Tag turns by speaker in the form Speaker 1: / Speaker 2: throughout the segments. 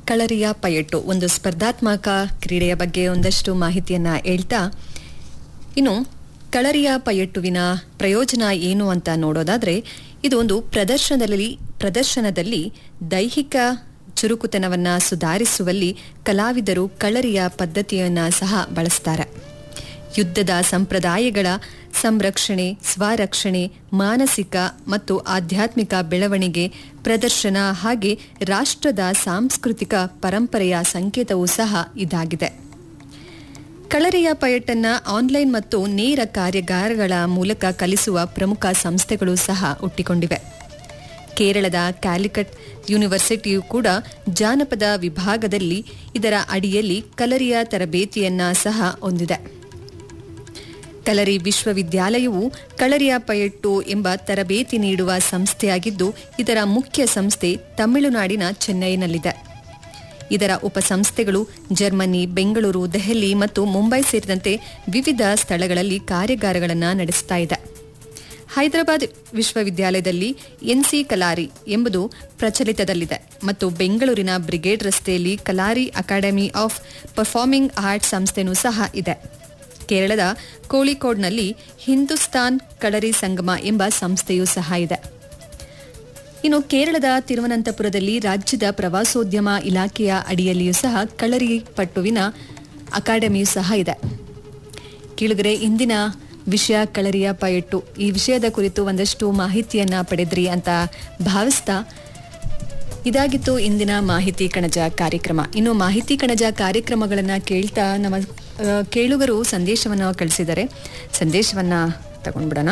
Speaker 1: ಕಳರಿಯ ಪಯಟ್ಟು ಒಂದು ಸ್ಪರ್ಧಾತ್ಮಕ ಕ್ರೀಡೆಯ ಬಗ್ಗೆ ಒಂದಷ್ಟು ಮಾಹಿತಿಯನ್ನ ಹೇಳ್ತಾ ಇನ್ನು ಕಳರಿಯ ಪಯಟ್ಟುವಿನ ಪ್ರಯೋಜನ ಏನು ಅಂತ ನೋಡೋದಾದ್ರೆ ಇದು ಒಂದು ಪ್ರದರ್ಶನದಲ್ಲಿ ಪ್ರದರ್ಶನದಲ್ಲಿ ದೈಹಿಕ ಚುರುಕುತನವನ್ನ ಸುಧಾರಿಸುವಲ್ಲಿ ಕಲಾವಿದರು ಕಳರಿಯ ಪದ್ಧತಿಯನ್ನ ಸಹ ಬಳಸ್ತಾರೆ ಯುದ್ಧದ ಸಂಪ್ರದಾಯಗಳ ಸಂರಕ್ಷಣೆ ಸ್ವರಕ್ಷಣೆ ಮಾನಸಿಕ ಮತ್ತು ಆಧ್ಯಾತ್ಮಿಕ ಬೆಳವಣಿಗೆ ಪ್ರದರ್ಶನ ಹಾಗೆ ರಾಷ್ಟ್ರದ ಸಾಂಸ್ಕೃತಿಕ ಪರಂಪರೆಯ ಸಂಕೇತವೂ ಸಹ ಇದಾಗಿದೆ ಕಳರಿಯ ಪಯಟ್ಟನ್ನ ಆನ್ಲೈನ್ ಮತ್ತು ನೇರ ಕಾರ್ಯಾಗಾರಗಳ ಮೂಲಕ ಕಲಿಸುವ ಪ್ರಮುಖ ಸಂಸ್ಥೆಗಳು ಸಹ ಹುಟ್ಟಿಕೊಂಡಿವೆ ಕೇರಳದ ಕ್ಯಾಲಿಕಟ್ ಯೂನಿವರ್ಸಿಟಿಯು ಕೂಡ ಜಾನಪದ ವಿಭಾಗದಲ್ಲಿ ಇದರ ಅಡಿಯಲ್ಲಿ ಕಲರಿಯ ತರಬೇತಿಯನ್ನ ಸಹ ಹೊಂದಿದೆ ಕಲರಿ ವಿಶ್ವವಿದ್ಯಾಲಯವು ಕಳರಿಯ ಪಯಟ್ಟು ಎಂಬ ತರಬೇತಿ ನೀಡುವ ಸಂಸ್ಥೆಯಾಗಿದ್ದು ಇದರ ಮುಖ್ಯ ಸಂಸ್ಥೆ ತಮಿಳುನಾಡಿನ ಚೆನ್ನೈನಲ್ಲಿದೆ ಇದರ ಉಪಸಂಸ್ಥೆಗಳು ಜರ್ಮನಿ ಬೆಂಗಳೂರು ದೆಹಲಿ ಮತ್ತು ಮುಂಬೈ ಸೇರಿದಂತೆ ವಿವಿಧ ಸ್ಥಳಗಳಲ್ಲಿ ಕಾರ್ಯಾಗಾರಗಳನ್ನು ನಡೆಸ್ತಾ ಇದೆ ಹೈದರಾಬಾದ್ ವಿಶ್ವವಿದ್ಯಾಲಯದಲ್ಲಿ ಎನ್ಸಿ ಕಲಾರಿ ಎಂಬುದು ಪ್ರಚಲಿತದಲ್ಲಿದೆ ಮತ್ತು ಬೆಂಗಳೂರಿನ ಬ್ರಿಗೇಡ್ ರಸ್ತೆಯಲ್ಲಿ Kalari academy of performing arts ಸಂಸ್ಥೆನೂ ಸಹ ಇದೆ ಕೇರಳದ ಕೋಳಿಕೋಡ್ನಲ್ಲಿ ಹಿಂದೂಸ್ತಾನ್ ಕಳರಿ ಸಂಗಮ ಎಂಬ ಸಂಸ್ಥೆಯೂ ಸಹ ಇದೆ ಇನ್ನು ಕೇರಳದ ತಿರುವನಂತಪುರದಲ್ಲಿ ರಾಜ್ಯದ ಪ್ರವಾಸೋದ್ಯಮ ಇಲಾಖೆಯ ಅಡಿಯಲ್ಲಿಯೂ ಸಹ ಕಳರಿ ಪಟ್ಟುವಿನ ಅಕಾಡೆಮಿಯೂ ಸಹ ಇದೆ ಕೀಳುಗರೆ ಇಂದಿನ ವಿಷಯ ಕಳರಿಯ ಪಯಟ್ಟು ಈ ವಿಷಯದ ಕುರಿತು ಒಂದಷ್ಟು ಮಾಹಿತಿಯನ್ನ ಪಡೆದ್ರಿ ಅಂತ ಭಾವಿಸ್ತಾ ಇದಾಗಿತ್ತು ಇಂದಿನ ಮಾಹಿತಿ ಕಣಜ ಕಾರ್ಯಕ್ರಮ ಇನ್ನು ಮಾಹಿತಿ ಕಣಜ ಕಾರ್ಯಕ್ರಮಗಳನ್ನ ಕೇಳ್ತಾ ನಮ್ಮ ಆ, ಕೇಳುಗರು ಸಂದೇಶವನ್ನ ಕಳಿಸಿದ್ದಾರೆ ಸಂದೇಶವನ್ನ ತಗೊಂಡ್ಬಿಡೋಣ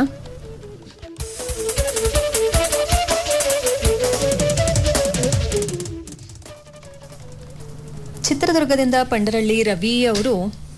Speaker 1: ಚಿತ್ರದುರ್ಗದಿಂದ ಪಂಡರಳ್ಳಿ ರವಿ ಅವರು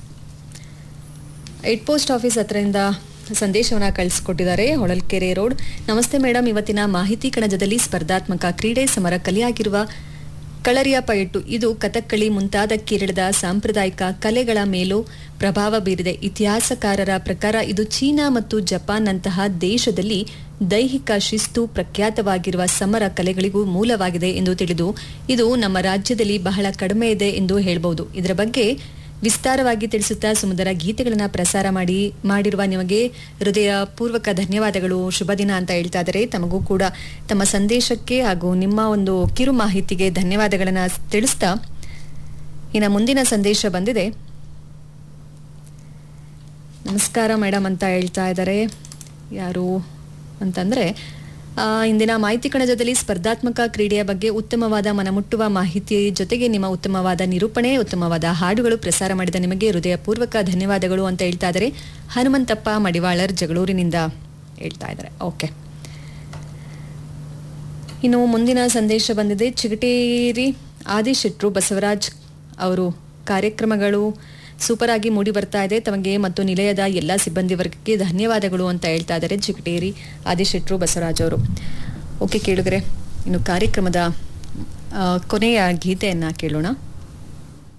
Speaker 1: ಏಟ್ ಪೋಸ್ಟ್ ಆಫೀಸ್ ಹತ್ರದಿಂದ ಸಂದೇಶವನ್ನ ಕಳಿಸ್ಕೊಟ್ಟಿದ್ದಾರೆ ಹೊಳಲ್ಕೆರೆ ರೋಡ್ ನಮಸ್ತೆ ಮೇಡಮ್ ಇವತ್ತಿನ ಮಾಹಿತಿ ಕಣಜದಲ್ಲಿ ಸ್ಪರ್ಧಾತ್ಮಕ ಕ್ರೀಡೆ ಸಮರ ಕಲೆಯಾಗಿರುವ ಕಳರಿಯ ಪಯಟ್ಟು ಇದು ಕಥಕ್ಕಳಿ ಮುಂತಾದ ಕೇರಳದ ಸಾಂಪ್ರದಾಯಿಕ ಕಲೆಗಳ ಮೇಲೂ ಪ್ರಭಾವ ಬೀರಿದೆ ಇತಿಹಾಸಕಾರರ ಪ್ರಕಾರ ಇದು ಚೀನಾ ಮತ್ತು ಜಪಾನ್ನಂತಹ ದೇಶದಲ್ಲಿ ದೈಹಿಕ ಶಿಸ್ತು ಪ್ರಖ್ಯಾತವಾಗಿರುವ ಸಮರ ಕಲೆಗಳಿಗೂ ಮೂಲವಾಗಿದೆ ಎಂದು ತಿಳಿದು ಇದು ನಮ್ಮ ರಾಜ್ಯದಲ್ಲಿ ಬಹಳ ಕಡಿಮೆ ಇದೆ ಎಂದು ಹೇಳಬಹುದು ಇದರ ಬಗ್ಗೆ ವಿಸ್ತಾರವಾಗಿ ತಿಳಿಸುತ್ತಾ ಸುಮಧುರ ಗೀತೆಗಳನ್ನ ಪ್ರಸಾರ ಮಾಡಿ ಮಾಡಿರುವ ನಿಮಗೆ ಹೃದಯ ಪೂರ್ವಕ ಧನ್ಯವಾದಗಳು ಶುಭ ದಿನ ಅಂತ ಹೇಳ್ತಾ ಇದ್ದಾರೆ ತಮಗೂ ಕೂಡ ತಮ್ಮ ಸಂದೇಶಕ್ಕೆ ಹಾಗೂ ನಿಮ್ಮ ಒಂದು ಕಿರು ಮಾಹಿತಿಗೆ ಧನ್ಯವಾದಗಳನ್ನ ತಿಳಿಸ್ತಾ ಇನ್ನು ಮುಂದಿನ ಸಂದೇಶ ಬಂದಿದೆ ನಮಸ್ಕಾರ ಮೇಡಮ್ ಅಂತ ಹೇಳ್ತಾ ಇದ್ದಾರೆ ಯಾರು ಅಂತಂದ್ರೆ ಆ, ಇಂದಿನ ಮಾಹಿತಿ ಕಣಜದಲ್ಲಿ ಸ್ಪರ್ಧಾತ್ಮಕ ಕ್ರೀಡೆಯ ಬಗ್ಗೆ ಉತ್ತಮವಾದ ಮನಮುಟ್ಟುವ ಮಾಹಿತಿ ಜೊತೆಗೆ ನಿಮ್ಮ ಉತ್ತಮವಾದ ನಿರೂಪಣೆ ಉತ್ತಮವಾದ ಹಾಡುಗಳು ಪ್ರಸಾರ ಮಾಡಿದ ನಿಮಗೆ ಹೃದಯಪೂರ್ವಕ ಧನ್ಯವಾದಗಳು ಅಂತ ಹೇಳ್ತಾ ಇದ್ದಾರೆ ಹನುಮಂತಪ್ಪ ಮಡಿವಾಳರ್ ಜಗಳೂರಿನಿಂದ ಹೇಳ್ತಾ ಇದ್ದಾರೆ ಓಕೆ ಇನ್ನು ಮುಂದಿನ ಸಂದೇಶ ಬಂದಿದೆ ಚಿಗಟೇರಿ ಆದಿಶೆಟ್ರು ಬಸವರಾಜ್ ಅವರು ಕಾರ್ಯಕ್ರಮಗಳು ಸೂಪರ್ ಆಗಿ ಮೂಡಿ ಬರ್ತಾ ಇದೆ ತಮಗೆ ಮತ್ತು ನಿಲಯದ ಎಲ್ಲ ಸಿಬ್ಬಂದಿ ವರ್ಗಕ್ಕೆ ಧನ್ಯವಾದಗಳು ಅಂತ ಹೇಳ್ತಾ ಇದ್ದಾರೆ ಚಿಗಟೇರಿ ಆದಿಶೆಟ್ರು ಬಸವರಾಜ್ ಅವರು ಓಕೆ ಕೇಳಿದ್ರೆ ಇನ್ನು ಕಾರ್ಯಕ್ರಮದ ಆ, ಕೊನೆಯ ಗೀತೆಯನ್ನ ಕೇಳೋಣ